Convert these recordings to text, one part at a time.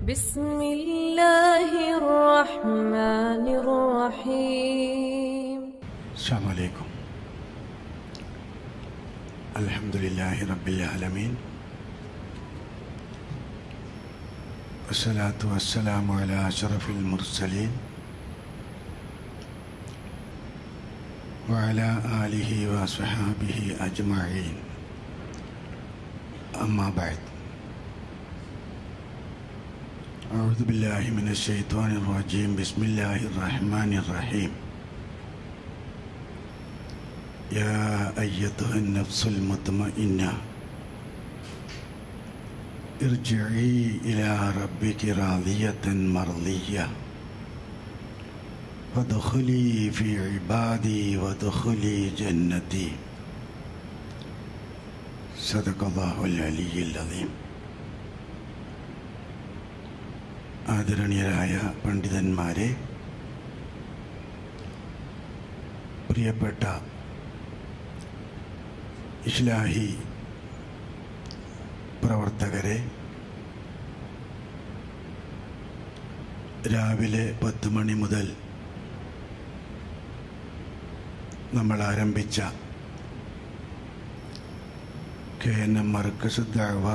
بسم الله الرحمن الرحيم السلام عليكم الحمد لله رب العالمين والصلاة والسلام على أشرف المرسلين وعلى آله وصحابه أجمعين أما بعد أعوذ بالله من الشيطان الرجيم بسم الله الرحمن الرحيم يا أيتها النفس المطمئنة ارجعي إلى ربك راضية مرضية فادخلي في عبادي وادخلي جنتي صدق الله العلي العظيم ആദരണീയരായ പണ്ഡിതന്മാരെ പ്രിയപ്പെട്ട ഇസ്ലാഹി പ്രവർത്തകരെ രാവിലെ പത്ത് മണി മുതൽ നമ്മൾ ആരംഭിച്ച കെ എൻ എം മർക്കസ് ദഅവ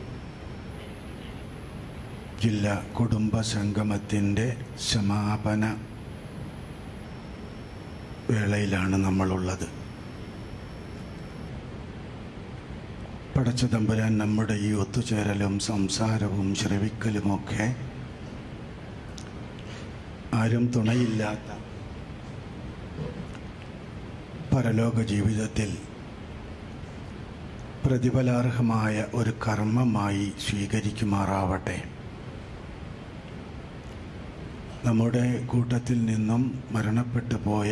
ജില്ലാ കുടുംബ സംഗമത്തിൻ്റെ സമാപന വേളയിലാണ് നമ്മളുള്ളത് പടച്ച തമ്പുരാൻ നമ്മുടെ ഈ ഒത്തുചേരലും സംസാരവും ശ്രവിക്കലുമൊക്കെ ആരും തുണയില്ലാത്ത പരലോക ജീവിതത്തിൽ പ്രതിഫലാർഹമായ ഒരു കർമ്മമായി സ്വീകരിക്കുമാറാവട്ടെ നമ്മുടെ കൂട്ടത്തിൽ നിന്നും മരണപ്പെട്ടു പോയ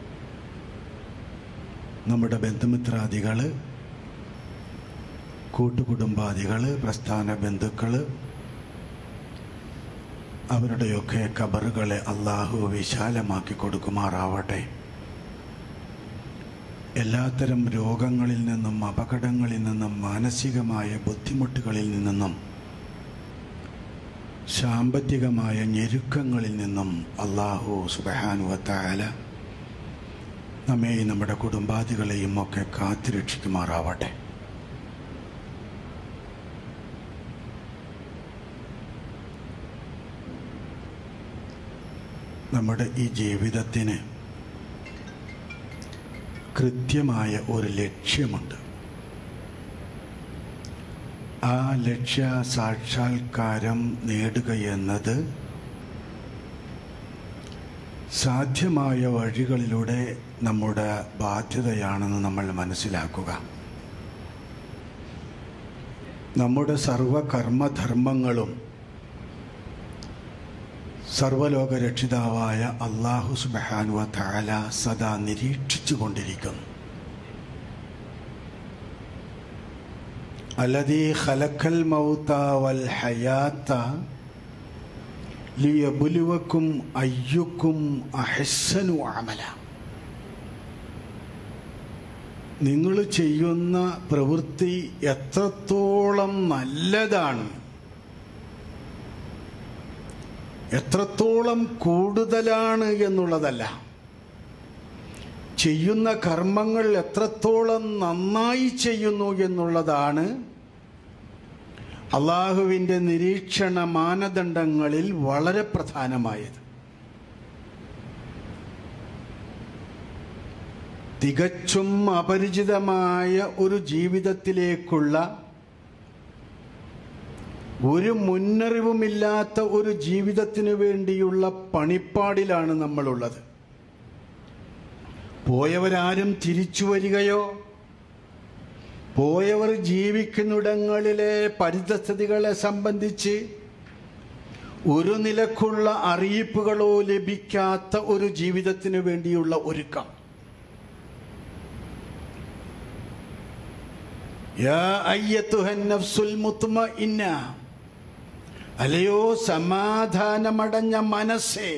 നമ്മുടെ ബന്ധുമിത്രാദികൾ കൂട്ടുകുടുംബാദികൾ പ്രസ്ഥാന ബന്ധുക്കൾ അവരുടെയൊക്കെ കബറുകളെ അള്ളാഹു വിശാലമാക്കി കൊടുക്കുമാറാവട്ടെ എല്ലാത്തരം രോഗങ്ങളിൽ നിന്നും അപകടങ്ങളിൽ നിന്നും മാനസികമായ ബുദ്ധിമുട്ടുകളിൽ നിന്നും സാമ്പത്തികമായ ഞെരുക്കങ്ങളിൽ നിന്നും അള്ളാഹു സുബഹാനുവത്തായാല നമ്മെയും നമ്മുടെ കുടുംബാദികളെയും ഒക്കെ കാത്തുരക്ഷിക്കുമാറാവട്ടെ നമ്മുടെ ഈ ജീവിതത്തിന് കൃത്യമായ ഒരു ലക്ഷ്യമുണ്ട് ആ ലക്ഷ്യ സാക്ഷാത്കാരം നേടുക എന്നത് സാധ്യമായ വഴികളിലൂടെ നമ്മുടെ ബാധ്യതയാണെന്ന് നമ്മൾ മനസ്സിലാക്കുക നമ്മുടെ സർവകർമ്മധർമ്മങ്ങളും സർവലോക രക്ഷിതാവായ അള്ളാഹു സുബാനുവ താല സദാ നിരീക്ഷിച്ചു കൊണ്ടിരിക്കുന്നു അലദീ ഖലഖൽ മൗത വൽ ഹയാത്ത ലിയബുലുവക്കും അയ്യുക്കും അഹസ്സനു അമല നിങ്ങൾ ചെയ്യുന്ന പ്രവൃത്തി എത്രത്തോളം നല്ലതാണ് എത്രത്തോളം കൂടുതലാണ് എന്നുള്ളതല്ല ചെയ്യുന്ന കർമ്മങ്ങൾ എത്രത്തോളം നന്നായി ചെയ്യുന്നു എന്നുള്ളതാണ് അള്ളാഹുവിൻ്റെ നിരീക്ഷണ മാനദണ്ഡങ്ങളിൽ വളരെ പ്രധാനമായത് തികച്ചും അപരിചിതമായ ഒരു ജീവിതത്തിലേക്കുള്ള ഒരു മുന്നറിവുമില്ലാത്ത ഒരു ജീവിതത്തിനു വേണ്ടിയുള്ള പണിപ്പാടിലാണ് നമ്മളുള്ളത് പോയവരാരും തിരിച്ചു വരികയോ പോയവർ ജീവിക്കുന്നിടങ്ങളിലെ പരിതസ്ഥിതികളെ സംബന്ധിച്ച് ഒരു നിലക്കുള്ള അറിയിപ്പുകളോ ലഭിക്കാത്ത ഒരു ജീവിതത്തിനു വേണ്ടിയുള്ള ഒരുക്കം യാ അയ്യത്തുഹൻ നഫ്സുൽ മുത്മഇന്ന അലയോ സമാധാനമടഞ്ഞ മനസ്സേ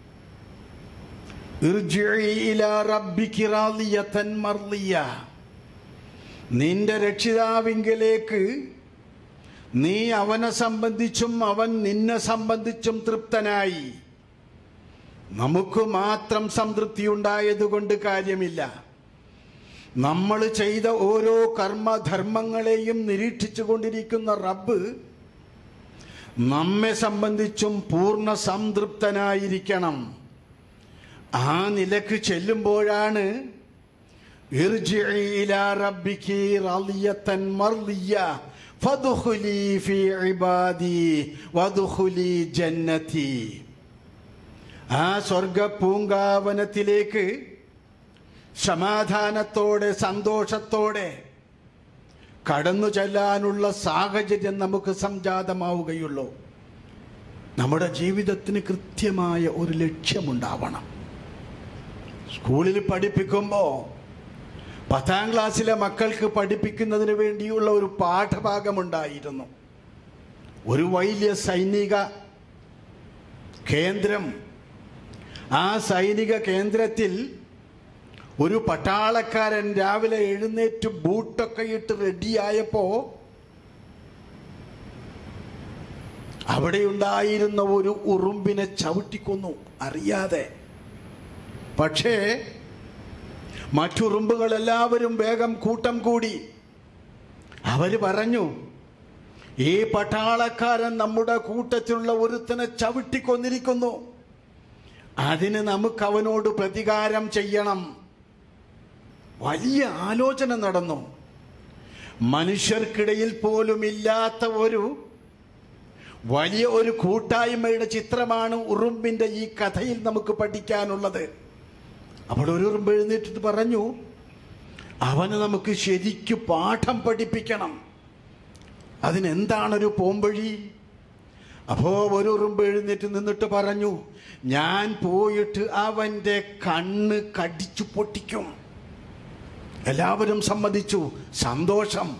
ഇർജിഇ ഇലാ റബ്ബികി റാളിയതൻ മർളിയ നിന്റെ രക്ഷിതാവിങ്കലേക്ക് നീ അവനെ സംബന്ധിച്ചും അവൻ നിന്നെ സംബന്ധിച്ചും തൃപ്തനായി നമുക്ക് മാത്രം സംതൃപ്തി ഉണ്ടായതുകൊണ്ട് കാര്യമില്ല നമ്മൾ ചെയ്ത ഓരോ കർമ്മധർമ്മങ്ങളെയും നിരീക്ഷിച്ചു കൊണ്ടിരിക്കുന്ന റബ്ബ് നമ്മെ സംബന്ധിച്ചും പൂർണ്ണ സംതൃപ്തനായിരിക്കണം ആ നിലക്ക് ചെല്ലുമ്പോഴാണ് ഇർജിഇ ഇലാ റബ്ബികി റളിയത്തൻ മർളിയ ഫദ്ഖുലി ഫീ ഇബാദി വദ്ഖുലി ജന്നതി ആ സ്വർഗ പൂങ്കാവനത്തിലേക്ക് സമാധാനത്തോടെ സന്തോഷത്തോടെ കടന്നു ചെല്ലാനുള്ള സാഹചര്യം നമുക്ക് സംജാതമാവുകയുള്ളൂ നമ്മുടെ ജീവിതത്തിന് കൃത്യമായ ഒരു ലക്ഷ്യമുണ്ടാവണം സ്കൂളിൽ പഠിപ്പിക്കുമ്പോൾ പത്താം ക്ലാസ്സിലെ മക്കൾക്ക് പഠിപ്പിക്കുന്നതിന് വേണ്ടിയുള്ള ഒരു പാഠഭാഗമുണ്ടായിരുന്നു ഒരു വലിയ സൈനിക കേന്ദ്രം ആ സൈനിക കേന്ദ്രത്തിൽ ഒരു പട്ടാളക്കാരൻ രാവിലെ എഴുന്നേറ്റ് ബൂട്ടൊക്കെ ഇട്ട് റെഡിയായപ്പോ അവിടെ ഉണ്ടായിരുന്ന ഒരു ഉറുമ്പിനെ ചവിട്ടിക്കൊന്നു അറിയാതെ പക്ഷേ മറ്റുറുമ്പുകൾ എല്ലാവരും വേഗം കൂട്ടം കൂടി അവര് പറഞ്ഞു ഈ പട്ടാളക്കാരൻ നമ്മുടെ കൂട്ടത്തിലുള്ള ഒരുത്തനെ ചവിട്ടിക്കൊന്നിരിക്കുന്നു അതിന് നമുക്ക് അവനോട് പ്രതികാരം ചെയ്യണം വലിയ ആലോചന നടന്നു മനുഷ്യർക്കിടയിൽ പോലും ഇല്ലാത്ത ഒരു വലിയ ഒരു കൂട്ടായ്മയുടെ ചിത്രമാണ് ഉറുമ്പിന്റെ ഈ കഥയിൽ നമുക്ക് പഠിക്കാനുള്ളത് അപ്പോൾ ഒരു ഉറുമ്പ് എഴുന്നേറ്റിട്ട് പറഞ്ഞു അവന് നമുക്ക് ശരിക്കു പാഠം പഠിപ്പിക്കണം അതിനെന്താണൊരു പോംവഴി അപ്പോ ഒരു ഉറുമ്പ് എഴുന്നേറ്റ് നിന്നിട്ട് പറഞ്ഞു ഞാൻ പോയിട്ട് അവന്റെ കണ്ണ് കടിച്ചു പൊട്ടിക്കും എല്ലാവരും സമ്മതിച്ചു സന്തോഷം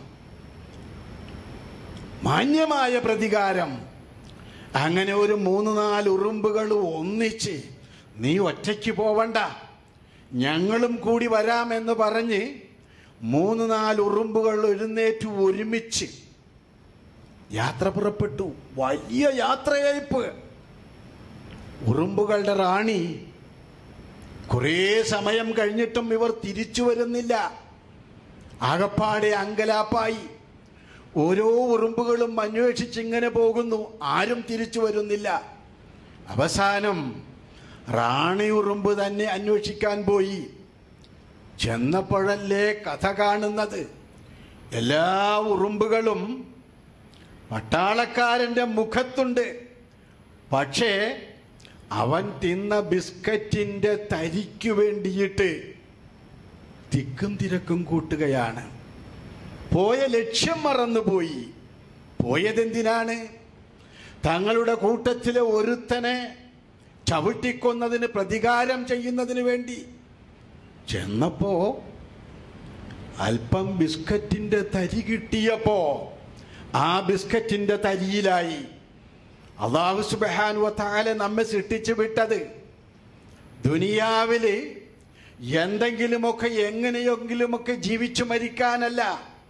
മാന്യമായ പ്രതികാരം അങ്ങനെ ഒരു മൂന്ന് നാല് ഉറുമ്പുകൾ ഒന്നിച്ച് നീ ഒറ്റയ്ക്ക് പോവണ്ട ഞങ്ങളും കൂടി വരാമെന്ന് പറഞ്ഞ് മൂന്ന് നാല് ഉറുമ്പുകൾ എഴുന്നേറ്റ് ഒരുമിച്ച് യാത്ര പുറപ്പെട്ടു വലിയ യാത്രയയപ്പ് ഉറുമ്പുകളുടെ റാണി കുറേ സമയം കഴിഞ്ഞിട്ടും ഇവർ തിരിച്ചു വരുന്നില്ല ആകപ്പാടെ അങ്കലാപ്പായി ഓരോ ഉറുമ്പുകളും അന്വേഷിച്ച് ഇങ്ങനെ പോകുന്നു ആരും തിരിച്ചു വരുന്നില്ല അവസാനം റാണി ഉറുമ്പ് തന്നെ അന്വേഷിക്കാൻ പോയി ചെന്നപ്പോഴല്ലേ കഥ കാണുന്നത് എല്ലാ ഉറുമ്പുകളും പട്ടാളക്കാരന്റെ മുഖത്തുണ്ട് പക്ഷേ അവൻ തിന്ന ബിസ്ക്കറ്റിന്റെ തരിക്കു വേണ്ടിയിട്ട് തിക്കും തിരക്കും കൂട്ടുകയാണ് പോയ ലക്ഷ്യം മറന്നുപോയി പോയതെന്തിനാണ് തങ്ങളുടെ കൂട്ടത്തിലെ ഒരുത്തനെ ചവിട്ടിക്കൊന്നതിന് പ്രതികാരം ചെയ്യുന്നതിന് വേണ്ടി ചെന്നപ്പോ അല്പം ബിസ്ക്കറ്റിന്റെ തരി കിട്ടിയപ്പോ ആ ബിസ്ക്കറ്റിന്റെ തരിയിലായി അള്ളാഹു സുബാനു താല നമ്മെ സൃഷ്ടിച്ചു വിട്ടത് ദുനിയാവില് എന്തെങ്കിലുമൊക്കെ എങ്ങനെയെങ്കിലുമൊക്കെ ജീവിച്ചു മരിക്കാനല്ല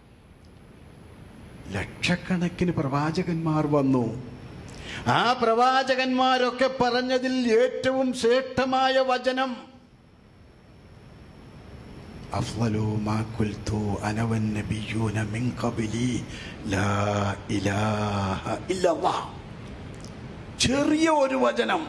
ലക്ഷക്കണക്കിന് പ്രവാചകന്മാർ വന്നു ആ പ്രവാചകന്മാരൊക്കെ പറഞ്ഞതിൽ ഏറ്റവും ശ്രേഷ്ഠമായ വചനം അഫ്ളലു മാ ഖുൽതു അന വന്നബിയ്യൂന മിൻ ഖബ്ലി ലാ ഇലാഹ ഇല്ലല്ലാഹ് ചെറിയ ഒരു വചനം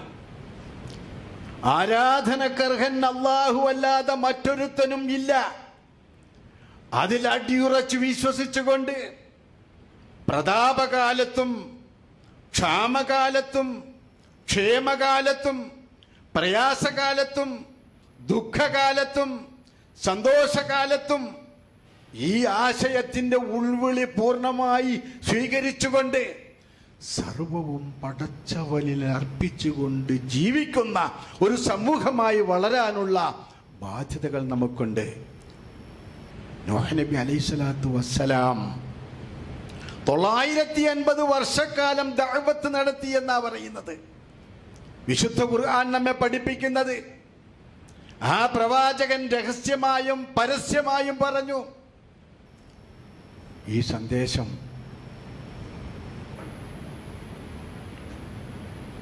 ആരാധനക്കർഹൻ അള്ളാഹു അല്ലാതെ മറ്റൊരുത്തനും ഇല്ല അതിൽ അടിയുറച്ച് വിശ്വസിച്ചുകൊണ്ട് പ്രതാപകാലത്തും ക്ഷാമകാലത്തും ക്ഷേമകാലത്തും പ്രയാസകാലത്തും ദുഃഖകാലത്തും സന്തോഷകാലത്തും ഈ ആശയത്തിന്റെ ഉൾവിളി പൂർണ്ണമായി സ്വീകരിച്ചുകൊണ്ട് സർവവും പടച്ചവനിൽ അർപ്പിച്ചുകൊണ്ട് ജീവിക്കുന്ന ഒരു സമൂഹമായി വളരാനുള്ള ബാധ്യതകൾ നമുക്കുണ്ട് നോഹനബി അലൈഹി സ്വലാത്തു വസ്സലാം തൊള്ളായിരത്തി അൻപത് വർഷക്കാലം ദഅവത്ത് നടത്തി എന്നാ പറയുന്നത് വിശുദ്ധ ഖുർആൻ നമ്മെ പഠിപ്പിക്കുന്നത് ആ പ്രവാചകൻ രഹസ്യമായും പരസ്യമായും പറഞ്ഞു ഈ സന്ദേശം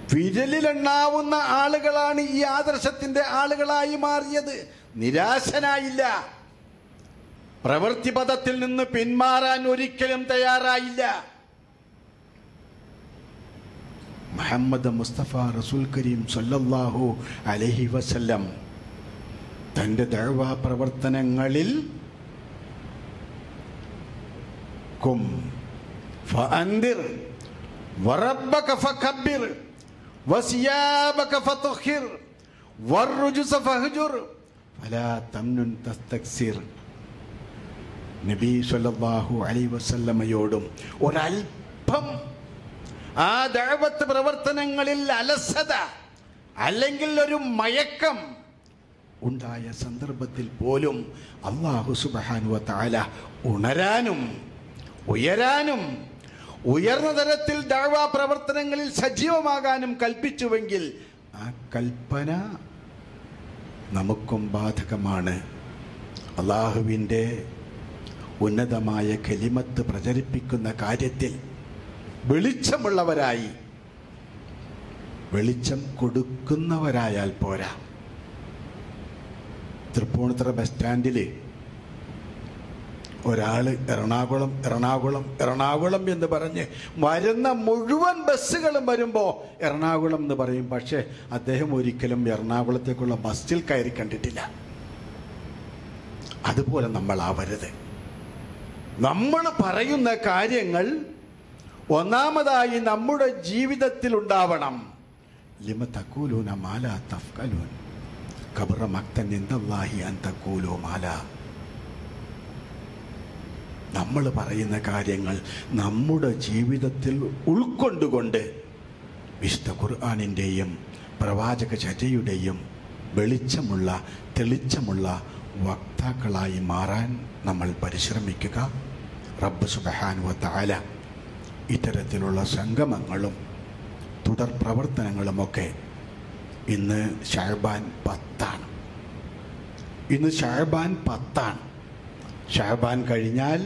വിരലിലെണ്ണാവുന്ന ആളുകളാണ് ഈ ആദർശത്തിന്റെ ആളുകളായി മാറിയത് നിരാശനായില്ല പ്രവൃത്തിപഥത്തിൽ നിന്ന് പിന്മാറാൻ ഒരിക്കലും തയ്യാറായില്ല മുഹമ്മദ് മുസ്തഫ റസൂൽ കരീം സല്ലല്ലാഹു അലൈഹി വസല്ലം തന്റെ ദഴവാ പ്രവർത്തനങ്ങളിൽ കും ഫഅൻദിർ വറബ്ബക ഫകബ്ബിർ വസിയാബക ഫതുഖിർ വറുജുസ ഫഹ്ജുർ ഫലാ തംനുൻ തസ്തക്സിർ നബി സല്ലല്ലാഹു അലൈഹി വസല്ലമയോടും ഒരൽപ്പം ആ ദഅവത്ത് പ്രവർത്തനങ്ങളിൽ അലസത അല്ലെങ്കിൽ ഒരു മയക്കം ഉണ്ടായ സന്ദർഭത്തിൽ പോലും അള്ളാഹു സുബാനുവ താല ഉണരാനും ഉയരാനും ഉയർന്ന തരത്തിൽ ദഅവാ പ്രവർത്തനങ്ങളിൽ സജീവമാകാനും കൽപ്പിച്ചുവെങ്കിൽ ആ കൽപ്പന നമുക്കും ബാധകമാണ് അള്ളാഹുവിൻ്റെ ഉന്നതമായ കലിമത്ത് പ്രചരിപ്പിക്കുന്ന കാര്യത്തിൽ വെളിച്ചമുള്ളവരായി വെളിച്ചം കൊടുക്കുന്നവരായാൽ പോരാ തൃപ്പൂണിത്തറ ബസ് സ്റ്റാൻഡിൽ ഒരാൾ എറണാകുളം എറണാകുളം എറണാകുളം എന്ന് പറഞ്ഞ് വരുന്ന മുഴുവൻ ബസ്സുകളും വരുമ്പോൾ എറണാകുളം എന്ന് പറയും പക്ഷേ അദ്ദേഹം ഒരിക്കലും എറണാകുളത്തേക്കുള്ള ബസ്സിൽ കയറി കണ്ടിട്ടില്ല അതുപോലെ നമ്മൾ ആവരുത് നമ്മൾ പറയുന്ന കാര്യങ്ങൾ ഒന്നാമതായി നമ്മുടെ ജീവിതത്തിൽ ഉണ്ടാവണം ലിമ തക്കൂലൂന മാല തഫ്കലൂൻ കബറ മക്തൻ എന്തല്ലാഹി അൻ തക്കൂലോ മാല നമ്മൾ പറയുന്ന കാര്യങ്ങൾ നമ്മുടെ ജീവിതത്തിൽ ഉൾക്കൊണ്ടുകൊണ്ട് വിശുദ്ധ ഖുർആാനിൻ്റെയും പ്രവാചക ചര്യയുടെയും വെളിച്ചമുള്ള തെളിച്ചമുള്ള വക്താക്കളായി മാറാൻ നമ്മൾ പരിശ്രമിക്കുക റബ്ബ് സുബഹാനുവ താല ഇത്തരത്തിലുള്ള സംഗമങ്ങളും തുടർ പ്രവർത്തനങ്ങളുമൊക്കെ ഇന്ന് ഷാബാൻ പത്താണ് ഇന്ന് ഷാബാൻ പത്താണ് ഷാബാൻ കഴിഞ്ഞാൽ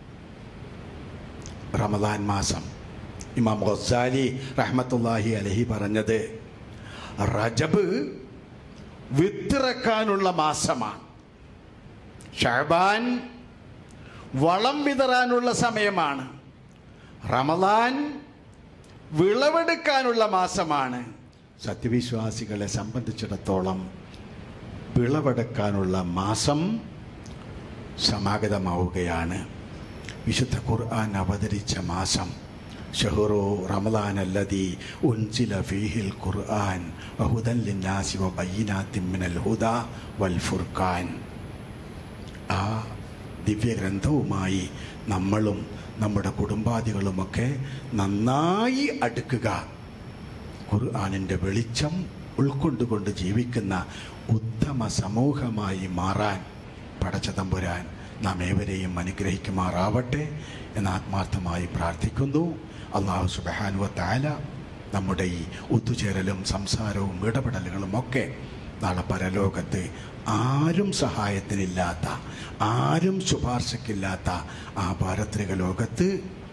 റമദാൻ മാസം ഇമാം ഗസാലി റഹ്മത്തുല്ലാഹി അലഹി പറഞ്ഞത് റജബ് വിത്തിറക്കാനുള്ള മാസമാണ് ഷാബാൻ വളം വിതറാനുള്ള സമയമാണ് റമദാൻ വിളവെടുക്കാനുള്ള മാസമാണ് സത്യവിശ്വാസികളെ സംബന്ധിച്ചിടത്തോളം വിളവെടുക്കാനുള്ള മാസം സമാഗതമാവുകയാണ് വിശുദ്ധ ഖുർആൻ അവതരിച്ച മാസം ഷഹുറു റമദാൻ അല്ലതി ഉൻസില ഫീഹിൽ ഖുർആൻ വഹുദൻ ലിന്നാസി വബയ്യിനാത്തിൻ മിനൽ ഹുദ വൽ ഫുർഖാൻ ആ ദിവ്യഗ്രന്ഥവുമായി നമ്മളും നമ്മുടെ കുടുംബാദികളുമൊക്കെ നന്നായി അടുക്കുക ഖുർആാനിൻ്റെ വെളിച്ചം ഉൾക്കൊണ്ടുകൊണ്ട് ജീവിക്കുന്ന ഉത്തമ സമൂഹമായി മാറാൻ പടച്ചതമ്പുരാൻ നാം ഏവരെയും അനുഗ്രഹിക്കുമാറാവട്ടെ എന്ന് ആത്മാർത്ഥമായി പ്രാർത്ഥിക്കുന്നു അള്ളാഹു സുബാനുവ താല നമ്മുടെ ഈ ഒത്തുചേരലും സംസാരവും ഇടപെടലുകളും ഒക്കെ നാളെ പരലോകത്ത് ആരും സഹായത്തിനില്ലാത്ത ആരും ശുപാർശക്കില്ലാത്ത ആ പാരത്രിക ലോകത്ത്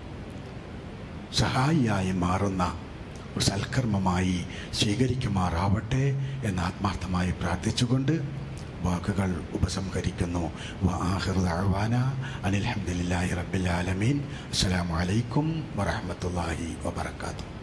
സഹായിയായി മാറുന്ന ഒരു സൽക്കർമ്മമായി സ്വീകരിക്കുമാറാവട്ടെ എന്ന് ആത്മാർത്ഥമായി പ്രാർത്ഥിച്ചുകൊണ്ട് വാക്കുകൾ ഉപസംഹരിക്കുന്നു വാഹിർവാന അനിൽഹമ്മദില്ലാഹി റബ്ബിൽ ആലമീൻ അസ്സലാമു അലൈക്കും വറഹമത്തല്ലാഹി വബർക്കാത്തു